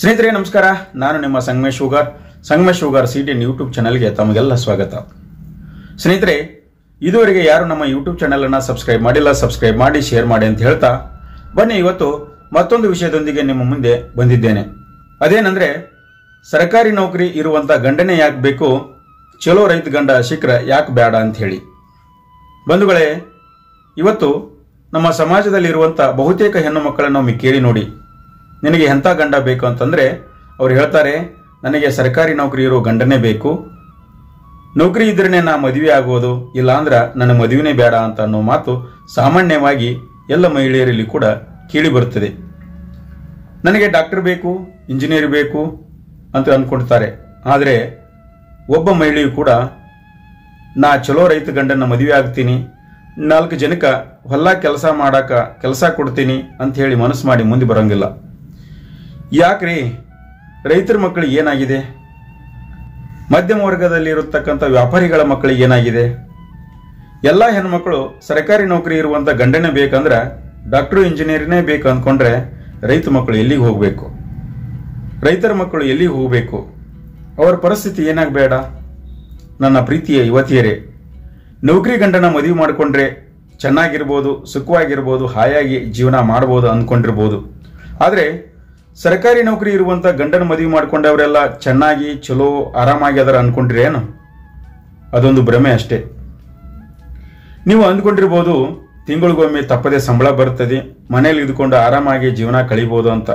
ಸ್ನೇಹಿತರೆ ನಮಸ್ಕಾರ ನಾನು ನಿಮ್ಮ Sangamesh Sugar Sangamesh Sugar C T YouTube ಚಾನಲ್ಗೆ ತಮಗೆಲ್ಲ ಸ್ವಾಗತ ಸ್ನೇಹಿತರೆ ಇದುವರೆಗೆ ಯಾರು ನಮ್ಮ ಯೂಟ್ಯೂಬ್ ಚಾನಲ್ ಅನ್ನ ಸಬ್ಸ್ಕ್ರೈಬ್ ಮಾಡಿಲ್ಲ ಸಬ್ಸ್ಕ್ರೈಬ್ ಮಾಡಿ ಶೇರ್ ಮಾಡಿ ಅಂತ ಹೇಳ್ತಾ ಬನ್ನಿ ಇವತ್ತು ಮತ್ತೊಂದು ವಿಷಯದೊಂದಿಗೆ ನಿಮ್ಮ ಮುಂದೆ ಬಂದಿದ್ದೇನೆ ಅದೇನಂದ್ರೆ ಸರ್ಕಾರಿ ನೌಕರಿ ಇರುವಂತ ಗಂಡನೇ ಯಾಕೆ ಬೇಕು ಚಲೋ ರೈತ ಗಂಡ ಶಿಖರ ಯಾಕೆ ಬೇಡ ಅಂತ ಹೇಳಿ ಬಂಧುಗಳೇ ಇವತ್ತು ನಮ್ಮ ಸಮಾಜದಲ್ಲಿರುವಂಥ ಬಹುತೇಕ ಹೆಣ್ಣು ಮಕ್ಕಳನ್ನು ಒಮ್ಮೆ ಕೇಳಿ ನೋಡಿ ನಿನಗೆ ಎಂಥ ಗಂಡ ಬೇಕು ಅಂತಂದ್ರೆ ಅವ್ರು ಹೇಳ್ತಾರೆ ನನಗೆ ಸರ್ಕಾರಿ ನೌಕರಿ ಇರೋ ಗಂಡನೇ ಬೇಕು ನೌಕರಿ ಇದ್ರೇನೆ ನಾ ಮದುವೆ ಆಗೋದು ಇಲ್ಲ ಅಂದ್ರ ನನ್ನ ಮದುವೆನೇ ಬೇಡ ಅಂತ ಅನ್ನೋ ಮಾತು ಸಾಮಾನ್ಯವಾಗಿ ಎಲ್ಲ ಮಹಿಳೆಯರಲ್ಲಿ ಕೂಡ ಕೇಳಿ ಬರುತ್ತದೆ ನನಗೆ ಡಾಕ್ಟರ್ ಬೇಕು ಇಂಜಿನಿಯರ್ ಬೇಕು ಅಂತ ಅನ್ಕೊಳ್ತಾರೆ ಆದರೆ ಒಬ್ಬ ಮಹಿಳೆಯು ಕೂಡ ನಾ ಚಲೋ ರೈತ ಗಂಡನ ಮದುವೆ ಆಗ್ತೀನಿ ನಾಲ್ಕು ಜನಕ್ಕೆ ಹೊಲ ಕೆಲಸ ಮಾಡಾಕ ಕೆಲಸ ಕೊಡ್ತೀನಿ ಅಂತ ಹೇಳಿ ಮನಸ್ಸು ಮಾಡಿ ಮುಂದೆ ಬರೋಂಗಿಲ್ಲ ಯಾಕ್ರಿ ರೈತರ ಮಕ್ಕಳಿಗೆ ಏನಾಗಿದೆ ಮಧ್ಯಮ ವರ್ಗದಲ್ಲಿ ಇರತಕ್ಕಂಥ ವ್ಯಾಪಾರಿಗಳ ಮಕ್ಕಳಿಗೆ ಏನಾಗಿದೆ ಎಲ್ಲ ಹೆಣ್ಮಕ್ಳು ಸರ್ಕಾರಿ ನೌಕರಿ ಇರುವಂತ ಗಂಡನೇ ಬೇಕಂದ್ರೆ ಡಾಕ್ಟರ್ ಇಂಜಿನಿಯರ್ನೇ ಬೇಕು ಅಂದ್ಕೊಂಡ್ರೆ ರೈತ ಮಕ್ಕಳು ಎಲ್ಲಿಗೆ ಹೋಗಬೇಕು ರೈತರ ಮಕ್ಕಳು ಎಲ್ಲಿಗೆ ಹೋಗಬೇಕು ಅವರ ಪರಿಸ್ಥಿತಿ ಏನಾಗಬೇಡ ನನ್ನ ಪ್ರೀತಿಯ ಯುವತಿಯರೇ ನೌಕರಿ ಗಂಡನ ಮದುವೆ ಮಾಡಿಕೊಂಡ್ರೆ ಚೆನ್ನಾಗಿರ್ಬೋದು ಸುಖವಾಗಿರ್ಬೋದು ಹಾಯಾಗಿ ಜೀವನ ಮಾಡ್ಬೋದು ಅಂದ್ಕೊಂಡಿರ್ಬೋದು ಆದರೆ ಸರ್ಕಾರಿ ನೌಕರಿ ಇರುವಂತ ಗಂಡನ ಮದುವೆ ಮಾಡ್ಕೊಂಡವರೆಲ್ಲ ಚೆನ್ನಾಗಿ ಚಲೋ ಆರಾಮಾಗಿ ಅದರ ಅನ್ಕೊಂಡ್ರಿ ಏನು ಅದೊಂದು ಭ್ರಮೆ ಅಷ್ಟೇ ನೀವು ಅಂದ್ಕೊಂಡಿರ್ಬೋದು ತಿಂಗಳಿಗೊಮ್ಮೆ ತಪ್ಪದೆ ಸಂಬಳ ಬರ್ತದೆ ಮನೇಲಿ ಇದ್ಕೊಂಡು ಆರಾಮಾಗಿ ಜೀವನ ಕಳಿಬೋದು ಅಂತ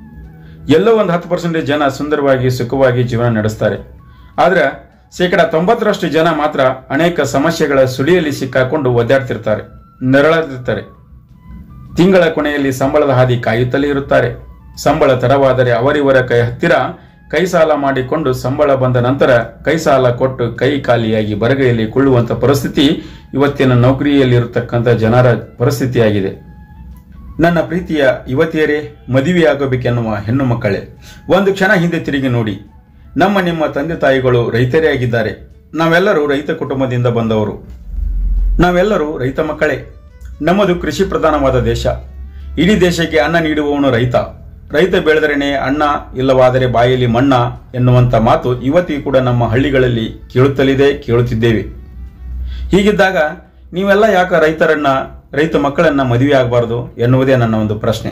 ಎಲ್ಲೋ ಒಂದು ಹತ್ತು ಪರ್ಸೆಂಟೇಜ್ ಜನ ಸುಂದರವಾಗಿ ಸುಖವಾಗಿ ಜೀವನ ನಡೆಸ್ತಾರೆ ಆದ್ರೆ ಶೇಕಡ ತೊಂಬತ್ತರಷ್ಟು ಜನ ಮಾತ್ರ ಅನೇಕ ಸಮಸ್ಯೆಗಳ ಸುಳಿಯಲ್ಲಿ ಸಿಕ್ಕಾಕೊಂಡು ಒದ್ದಾಡ್ತಿರ್ತಾರೆ ನೆರಳದಿರ್ತಾರೆ ತಿಂಗಳ ಕೊನೆಯಲ್ಲಿ ಸಂಬಳದ ಹಾದಿ ಕಾಯುತ್ತಲೇ ಇರುತ್ತಾರೆ ಸಂಬಳ ತಡವಾದರೆ ಅವರಿವರ ಕೈ ಹತ್ತಿರ ಕೈ ಸಾಲ ಮಾಡಿಕೊಂಡು ಸಂಬಳ ಬಂದ ನಂತರ ಕೈ ಸಾಲ ಕೊಟ್ಟು ಕೈ ಖಾಲಿಯಾಗಿ ಬರಗೈಯಲ್ಲಿ ಕೊಳ್ಳುವಂತ ಪರಿಸ್ಥಿತಿ ಇವತ್ತಿನ ನೌಕರಿಯಲ್ಲಿರತಕ್ಕಂಥ ಜನರ ಪರಿಸ್ಥಿತಿಯಾಗಿದೆ ನನ್ನ ಪ್ರೀತಿಯ ಯುವತಿಯರೇ ಮದುವೆಯಾಗಬೇಕೆನ್ನುವ ಹೆಣ್ಣು ಮಕ್ಕಳೇ ಒಂದು ಕ್ಷಣ ಹಿಂದೆ ತಿರುಗಿ ನೋಡಿ ನಮ್ಮ ನಿಮ್ಮ ತಂದೆ ತಾಯಿಗಳು ರೈತರೇ ಆಗಿದ್ದಾರೆ ನಾವೆಲ್ಲರೂ ರೈತ ಕುಟುಂಬದಿಂದ ಬಂದವರು ನಾವೆಲ್ಲರೂ ರೈತ ಮಕ್ಕಳೇ ನಮ್ಮದು ಕೃಷಿ ಪ್ರಧಾನವಾದ ದೇಶ ಇಡೀ ದೇಶಕ್ಕೆ ಅನ್ನ ನೀಡುವವನು ರೈತ ರೈತ ಬೆಳೆದರೇನೆ ಅನ್ನ ಇಲ್ಲವಾದರೆ ಬಾಯಲ್ಲಿ ಮಣ್ಣ ಎನ್ನುವಂತ ಮಾತು ಇವತ್ತಿಗೂ ಕೂಡ ನಮ್ಮ ಹಳ್ಳಿಗಳಲ್ಲಿ ಕೇಳುತ್ತಲಿದೆ ಕೇಳುತ್ತಿದ್ದೇವೆ ಹೀಗಿದ್ದಾಗ ನೀವೆಲ್ಲ ಯಾಕೆ ರೈತರನ್ನ ರೈತ ಮಕ್ಕಳನ್ನ ಮದುವೆ ಆಗಬಾರ್ದು ಎನ್ನುವುದೇ ನನ್ನ ಒಂದು ಪ್ರಶ್ನೆ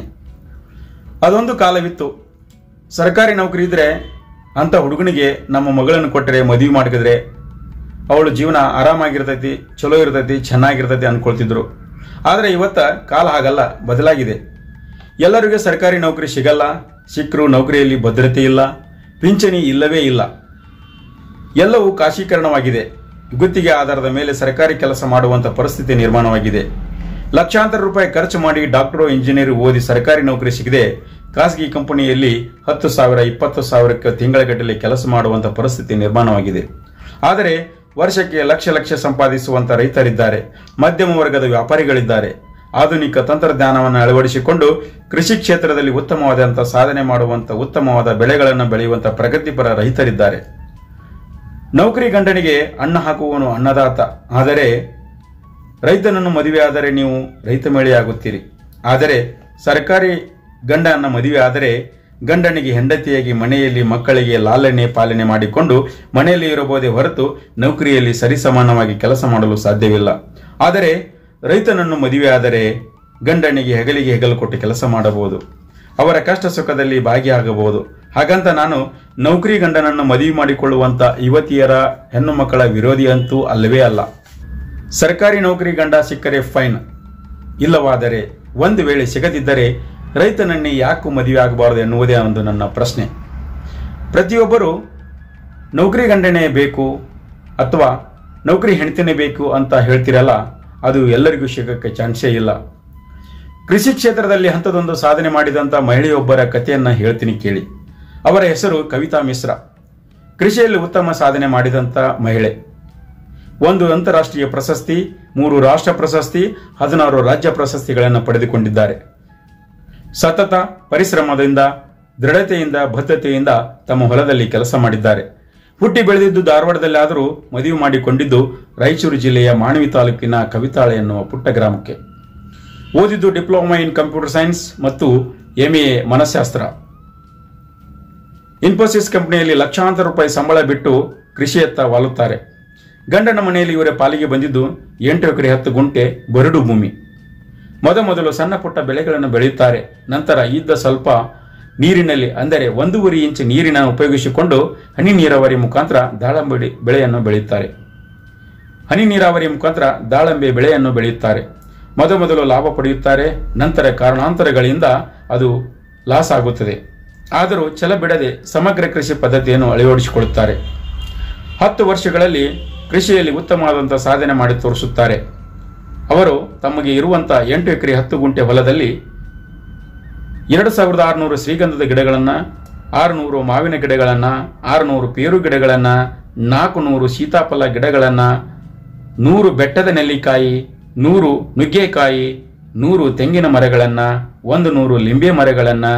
ಅದೊಂದು ಕಾಲವಿತ್ತು ಸರ್ಕಾರಿ ನೌಕರಿ ಇದ್ರೆ ಅಂತ ಹುಡುಗನಿಗೆ ನಮ್ಮ ಮಗಳನ್ನು ಕೊಟ್ಟರೆ ಮದುವೆ ಮಾಡಿದ್ರೆ ಅವಳು ಜೀವನ ಆರಾಮಾಗಿರ್ತೈತಿ ಚಲೋ ಇರ್ತೈತಿ ಚೆನ್ನಾಗಿರ್ತೈತಿ ಅನ್ಕೊಳ್ತಿದ್ರು ಆದರೆ ಇವತ್ತ ಕಾಲ ಹಾಗಲ್ಲ ಬದಲಾಗಿದೆ ಎಲ್ಲರಿಗೂ ಸರ್ಕಾರಿ ನೌಕರಿ ಸಿಗಲ್ಲ ಸಿಕ್ಕರು ನೌಕರಿಯಲ್ಲಿ ಭದ್ರತೆ ಇಲ್ಲ ಪಿಂಚಣಿ ಇಲ್ಲವೇ ಇಲ್ಲ ಎಲ್ಲವೂ ಖಾಸೀಕರಣವಾಗಿದೆ ಗುತ್ತಿಗೆ ಆಧಾರದ ಮೇಲೆ ಸರ್ಕಾರಿ ಕೆಲಸ ಮಾಡುವಂತ ಪರಿಸ್ಥಿತಿ ನಿರ್ಮಾಣವಾಗಿದೆ ಲಕ್ಷಾಂತರ ರೂಪಾಯಿ ಖರ್ಚು ಮಾಡಿ ಡಾಕ್ಟರ್ ಇಂಜಿನಿಯರ್ ಓದಿ ಸರ್ಕಾರಿ ನೌಕರಿ ಸಿಗದೆ ಖಾಸಗಿ ಕಂಪನಿಯಲ್ಲಿ ಹತ್ತು ಸಾವಿರ ಇಪ್ಪತ್ತು ಸಾವಿರಕ್ಕೆ ತಿಂಗಳಗಟ್ಟಲೆ ಕೆಲಸ ಮಾಡುವಂತ ಪರಿಸ್ಥಿತಿ ನಿರ್ಮಾಣವಾಗಿದೆ ಆದರೆ ವರ್ಷಕ್ಕೆ ಲಕ್ಷ ಲಕ್ಷ ಸಂಪಾದಿಸುವಂತ ರೈತರಿದ್ದಾರೆ ಮಧ್ಯಮ ವರ್ಗದ ವ್ಯಾಪಾರಿಗಳಿದ್ದಾರೆ ಆಧುನಿಕ ತಂತ್ರಜ್ಞಾನವನ್ನು ಅಳವಡಿಸಿಕೊಂಡು ಕೃಷಿ ಕ್ಷೇತ್ರದಲ್ಲಿ ಉತ್ತಮವಾದಂತಹ ಸಾಧನೆ ಮಾಡುವಂತ ಉತ್ತಮವಾದ ಬೆಳೆಗಳನ್ನು ಬೆಳೆಯುವಂತ ಪ್ರಗತಿಪರ ರೈತರಿದ್ದಾರೆ ನೌಕರಿ ಗಂಡನಿಗೆ ಅನ್ನ ಹಾಕುವವನು ಅನ್ನದಾತ ಆದರೆ ರೈತನನ್ನು ಮದುವೆ ಆದರೆ ನೀವು ರೈತ ಮೇಳೆಯಾಗುತ್ತೀರಿ ಆದರೆ ಸರ್ಕಾರಿ ಗಂಡನ ಮದುವೆ ಆದರೆ ಗಂಡನಿಗೆ ಹೆಂಡತಿಯಾಗಿ ಮನೆಯಲ್ಲಿ ಮಕ್ಕಳಿಗೆ ಲಾಲನೆ ಪಾಲನೆ ಮಾಡಿಕೊಂಡು ಮನೆಯಲ್ಲಿ ಇರಬಹುದೇ ಹೊರತು ನೌಕರಿಯಲ್ಲಿ ಸರಿಸಮಾನವಾಗಿ ಕೆಲಸ ಮಾಡಲು ಸಾಧ್ಯವಿಲ್ಲ ಆದರೆ ರೈತನನ್ನು ಮದುವೆ ಆದರೆ ಗಂಡನಿಗೆ ಹೆಗಲಿಗೆ ಹೆಗಲು ಕೊಟ್ಟು ಕೆಲಸ ಮಾಡಬಹುದು ಅವರ ಕಷ್ಟ ಸುಖದಲ್ಲಿ ಭಾಗಿಯಾಗಬಹುದು ಹಾಗಂತ ನಾನು ನೌಕರಿ ಗಂಡನನ್ನು ಮದುವೆ ಮಾಡಿಕೊಳ್ಳುವಂತ ಯುವತಿಯರ ಹೆಣ್ಣು ಮಕ್ಕಳ ವಿರೋಧಿ ಅಂತೂ ಅಲ್ಲವೇ ಅಲ್ಲ ಸರ್ಕಾರಿ ನೌಕರಿ ಗಂಡ ಸಿಕ್ಕರೆ ಫೈನ್ ಇಲ್ಲವಾದರೆ ಒಂದು ವೇಳೆ ಸಿಗದಿದ್ದರೆ ರೈತನನ್ನೇ ಯಾಕೆ ಮದುವೆ ಆಗಬಾರದು ಎನ್ನುವುದೇ ಒಂದು ನನ್ನ ಪ್ರಶ್ನೆ ಪ್ರತಿಯೊಬ್ಬರು ನೌಕರಿ ಗಂಡನೇ ಬೇಕು ಅಥವಾ ನೌಕರಿ ಹೆಣ್ತಿನೇ ಬೇಕು ಅಂತ ಹೇಳ್ತಿರಲ್ಲ ಅದು ಎಲ್ಲರಿಗೂ ಸಿಗಕ್ಕೆ ಚಾನ್ಸೇ ಇಲ್ಲ ಕೃಷಿ ಕ್ಷೇತ್ರದಲ್ಲಿ ಹಂತದೊಂದು ಸಾಧನೆ ಮಾಡಿದಂಥ ಮಹಿಳೆಯೊಬ್ಬರ ಕಥೆಯನ್ನ ಹೇಳ್ತೀನಿ ಕೇಳಿ ಅವರ ಹೆಸರು ಕವಿತಾ ಮಿಶ್ರಾ ಕೃಷಿಯಲ್ಲಿ ಉತ್ತಮ ಸಾಧನೆ ಮಾಡಿದಂಥ ಮಹಿಳೆ ಒಂದು ಅಂತಾರಾಷ್ಟ್ರೀಯ ಪ್ರಶಸ್ತಿ ಮೂರು ರಾಷ್ಟ್ರ ಪ್ರಶಸ್ತಿ ಹದಿನಾರು ರಾಜ್ಯ ಪ್ರಶಸ್ತಿಗಳನ್ನು ಪಡೆದುಕೊಂಡಿದ್ದಾರೆ ಸತತ ಪರಿಶ್ರಮದಿಂದ ದೃಢತೆಯಿಂದ ಬದ್ಧತೆಯಿಂದ ತಮ್ಮ ಹೊಲದಲ್ಲಿ ಕೆಲಸ ಮಾಡಿದ್ದಾರೆ ಹುಟ್ಟಿ ಬೆಳೆದಿದ್ದು ಧಾರವಾಡದಲ್ಲಾದರೂ ಮದುವೆ ಮಾಡಿಕೊಂಡಿದ್ದು ರಾಯಚೂರು ಜಿಲ್ಲೆಯ ಮಾಣವಿ ತಾಲೂಕಿನ ಕವಿತಾಳೆ ಎನ್ನುವ ಪುಟ್ಟ ಗ್ರಾಮಕ್ಕೆ ಓದಿದ್ದು ಡಿಪ್ಲೊಮಾ ಇನ್ ಕಂಪ್ಯೂಟರ್ ಸೈನ್ಸ್ ಮತ್ತು ಎಂಎ ಮನಃಶಾಸ್ತ್ರ ಇನ್ಫೋಸಿಸ್ ಕಂಪನಿಯಲ್ಲಿ ಲಕ್ಷಾಂತರ ರೂಪಾಯಿ ಸಂಬಳ ಬಿಟ್ಟು ಕೃಷಿಯತ್ತ ವಾಲುತ್ತಾರೆ ಗಂಡನ ಮನೆಯಲ್ಲಿ ಇವರ ಪಾಲಿಗೆ ಬಂದಿದ್ದು ಎಂಟು ಎಕರೆ ಹತ್ತು ಗುಂಟೆ ಬರಡು ಭೂಮಿ ಮೊದಮೊದಲು ಸಣ್ಣ ಪುಟ್ಟ ಬೆಳೆಗಳನ್ನು ಬೆಳೆಯುತ್ತಾರೆ ನಂತರ ಇದ್ದ ಸ್ವಲ್ಪ ನೀರಿನಲ್ಲಿ ಅಂದರೆ ಒಂದೂವರೆ ಇಂಚ್ ನೀರಿನ ಉಪಯೋಗಿಸಿಕೊಂಡು ಹನಿ ನೀರಾವರಿ ಮುಖಾಂತರ ದಾಳಂಬೆ ಬೆಳೆಯನ್ನು ಬೆಳೆಯುತ್ತಾರೆ ಹನಿ ನೀರಾವರಿ ಮುಖಾಂತರ ದಾಳಂಬೆ ಬೆಳೆಯನ್ನು ಬೆಳೆಯುತ್ತಾರೆ ಮೊದಮೊದಲು ಲಾಭ ಪಡೆಯುತ್ತಾರೆ ನಂತರ ಕಾರಣಾಂತರಗಳಿಂದ ಅದು ಲಾಸ್ ಆಗುತ್ತದೆ ಆದರೂ ಛಲ ಬಿಡದೆ ಸಮಗ್ರ ಕೃಷಿ ಪದ್ಧತಿಯನ್ನು ಅಳವಡಿಸಿಕೊಳ್ಳುತ್ತಾರೆ ಹತ್ತು ವರ್ಷಗಳಲ್ಲಿ ಕೃಷಿಯಲ್ಲಿ ಉತ್ತಮವಾದಂಥ ಸಾಧನೆ ಮಾಡಿ ತೋರಿಸುತ್ತಾರೆ ಅವರು ತಮಗೆ ಇರುವಂಥ ಎಂಟು ಎಕರೆ ಹತ್ತು ಗುಂಟೆ ಹೊಲದಲ್ಲಿ ಎರಡು ಸಾವಿರದ ಆರುನೂರು ಶ್ರೀಗಂಧದ ಗಿಡಗಳನ್ನು ಆರುನೂರು ಮಾವಿನ ಗಿಡಗಳನ್ನು ಆರುನೂರು ಪೇರು ಗಿಡಗಳನ್ನು ನಾಲ್ಕು ನೂರು ಸೀತಾಫಲ ಗಿಡಗಳನ್ನು ನೂರು ಬೆಟ್ಟದ ನೆಲ್ಲಿಕಾಯಿ ನೂರು ನುಗ್ಗೆಕಾಯಿ ನೂರು ತೆಂಗಿನ ಮರಗಳನ್ನು ಒಂದು ನೂರು ಲಿಂಬೆ ಮರಗಳನ್ನು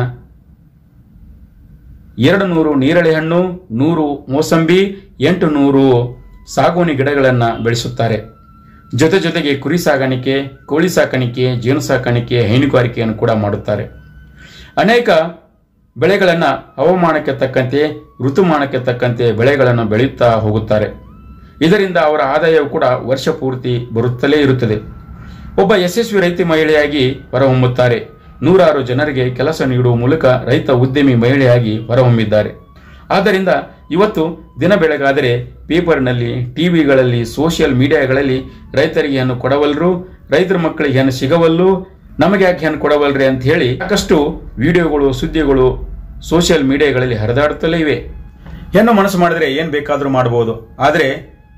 ಎರಡು ನೂರು ನೇರಳೆ ಹಣ್ಣು ನೂರು ಮೋಸಂಬಿ ಎಂಟು ನೂರು ಸಾಗುವನಿ ಗಿಡಗಳನ್ನು ಬೆಳೆಸುತ್ತಾರೆ ಜೊತೆ ಜೊತೆಗೆ ಕುರಿ ಸಾಗಾಣಿಕೆ ಕೋಳಿ ಸಾಕಾಣಿಕೆ ಜೇನು ಸಾಕಾಣಿಕೆ ಹೈನುಗಾರಿಕೆಯನ್ನು ಕೂಡ ಮಾಡುತ್ತಾರೆ ಅನೇಕ ಬೆಳೆಗಳನ್ನು ಹವಾಮಾನಕ್ಕೆ ತಕ್ಕಂತೆ ಋತುಮಾನಕ್ಕೆ ತಕ್ಕಂತೆ ಬೆಳೆಗಳನ್ನು ಬೆಳೆಯುತ್ತಾ ಹೋಗುತ್ತಾರೆ ಇದರಿಂದ ಅವರ ಆದಾಯವು ಕೂಡ ವರ್ಷ ಪೂರ್ತಿ ಬರುತ್ತಲೇ ಇರುತ್ತದೆ ಒಬ್ಬ ಯಶಸ್ವಿ ರೈತ ಮಹಿಳೆಯಾಗಿ ಹೊರಹೊಮ್ಮುತ್ತಾರೆ ನೂರಾರು ಜನರಿಗೆ ಕೆಲಸ ನೀಡುವ ಮೂಲಕ ರೈತ ಉದ್ಯಮಿ ಮಹಿಳೆಯಾಗಿ ಹೊರಹೊಮ್ಮಿದ್ದಾರೆ ಆದ್ದರಿಂದ ಇವತ್ತು ದಿನ ಬೆಳಗಾದರೆ ಪೇಪರ್ನಲ್ಲಿ ಟಿವಿಗಳಲ್ಲಿ ಸೋಷಿಯಲ್ ಮೀಡಿಯಾಗಳಲ್ಲಿ ರೈತರಿಗೆ ಏನು ಕೊಡವಲ್ರು ರೈತರ ಮಕ್ಕಳಿಗೆ ಏನು ಸಿಗವಲ್ಲು ನಮಗೆ ಯಾಕೆ ಏನು ಕೊಡವಲ್ರಿ ಅಂತ ಹೇಳಿ ಸಾಕಷ್ಟು ವಿಡಿಯೋಗಳು ಸುದ್ದಿಗಳು ಸೋಷಿಯಲ್ ಮೀಡಿಯಾಗಳಲ್ಲಿ ಹರಿದಾಡುತ್ತಲೇ ಇವೆ ಹೆಣ್ಣು ಮನಸ್ಸು ಮಾಡಿದ್ರೆ ಏನ್ ಬೇಕಾದರೂ ಮಾಡಬಹುದು ಆದರೆ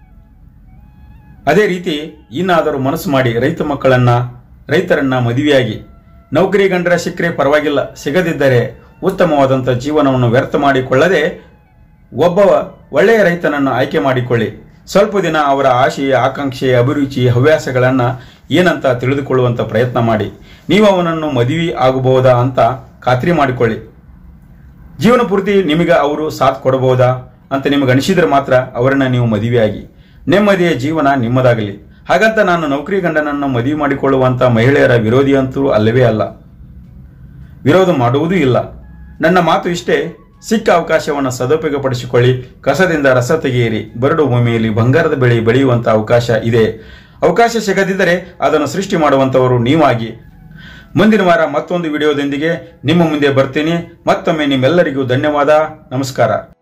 ಅದೇ ರೀತಿ ಇನ್ನಾದರೂ ಮನಸ್ಸು ಮಾಡಿ ರೈತ ಮಕ್ಕಳನ್ನ ರೈತರನ್ನ ಮದುವೆಯಾಗಿ ನೌಕರಿ ಗಂಡರ ಸಿಕ್ಕರೆ ಪರವಾಗಿಲ್ಲ ಸಿಗದಿದ್ದರೆ ಉತ್ತಮವಾದಂಥ ಜೀವನವನ್ನು ವ್ಯರ್ಥ ಮಾಡಿಕೊಳ್ಳದೆ ಒಬ್ಬ ಒಳ್ಳೆಯ ರೈತನನ್ನು ಆಯ್ಕೆ ಮಾಡಿಕೊಳ್ಳಿ ಸ್ವಲ್ಪ ದಿನ ಅವರ ಆಶೆ ಆಕಾಂಕ್ಷೆ ಅಭಿರುಚಿ ಹವ್ಯಾಸಗಳನ್ನು ಏನಂತ ತಿಳಿದುಕೊಳ್ಳುವಂತ ಪ್ರಯತ್ನ ಮಾಡಿ ನೀವು ಅವನನ್ನು ಮದುವೆ ಆಗಬಹುದಾ ಅಂತ ಖಾತ್ರಿ ಮಾಡಿಕೊಳ್ಳಿ ಜೀವನ ಪೂರ್ತಿ ನಿಮಗೆ ಅವರು ಸಾಥ್ ಕೊಡಬಹುದಾ ಅಂತ ನಿಮಗೆ ಅನಿಸಿದ್ರೆ ಮಾತ್ರ ಅವರನ್ನ ನೀವು ಮದುವೆಯಾಗಿ ನೆಮ್ಮದಿಯ ಜೀವನ ನಿಮ್ಮದಾಗಲಿ ಹಾಗಂತ ನಾನು ನೌಕರಿ ಗಂಡನನ್ನು ಮದುವೆ ಮಾಡಿಕೊಳ್ಳುವಂತ ಮಹಿಳೆಯರ ವಿರೋಧಿ ಅಂತೂ ಅಲ್ಲವೇ ಅಲ್ಲ ವಿರೋಧ ಮಾಡುವುದೂ ಇಲ್ಲ ನನ್ನ ಮಾತು ಇಷ್ಟೇ ಸಿಕ್ಕ ಅವಕಾಶವನ್ನು ಸದುಪಯೋಗಪಡಿಸಿಕೊಳ್ಳಿ ಕಸದಿಂದ ರಸ ತೆಗೆಯಿರಿ ಬರಡು ಭೂಮಿಯಲ್ಲಿ ಬಂಗಾರದ ಬೆಳೆ ಬೆಳೆಯುವಂತ ಅವಕಾಶ ಇದೆ ಅವಕಾಶ ಸಿಗದಿದ್ದರೆ ಅದನ್ನು ಸೃಷ್ಟಿ ಮಾಡುವಂತವರು ನೀವಾಗಿ ಮುಂದಿನ ವಾರ ಮತ್ತೊಂದು ವಿಡಿಯೋದೊಂದಿಗೆ ನಿಮ್ಮ ಮುಂದೆ ಬರ್ತೀನಿ ಮತ್ತೊಮ್ಮೆ ನಿಮ್ಮೆಲ್ಲರಿಗೂ ಧನ್ಯವಾದ ನಮಸ್ಕಾರ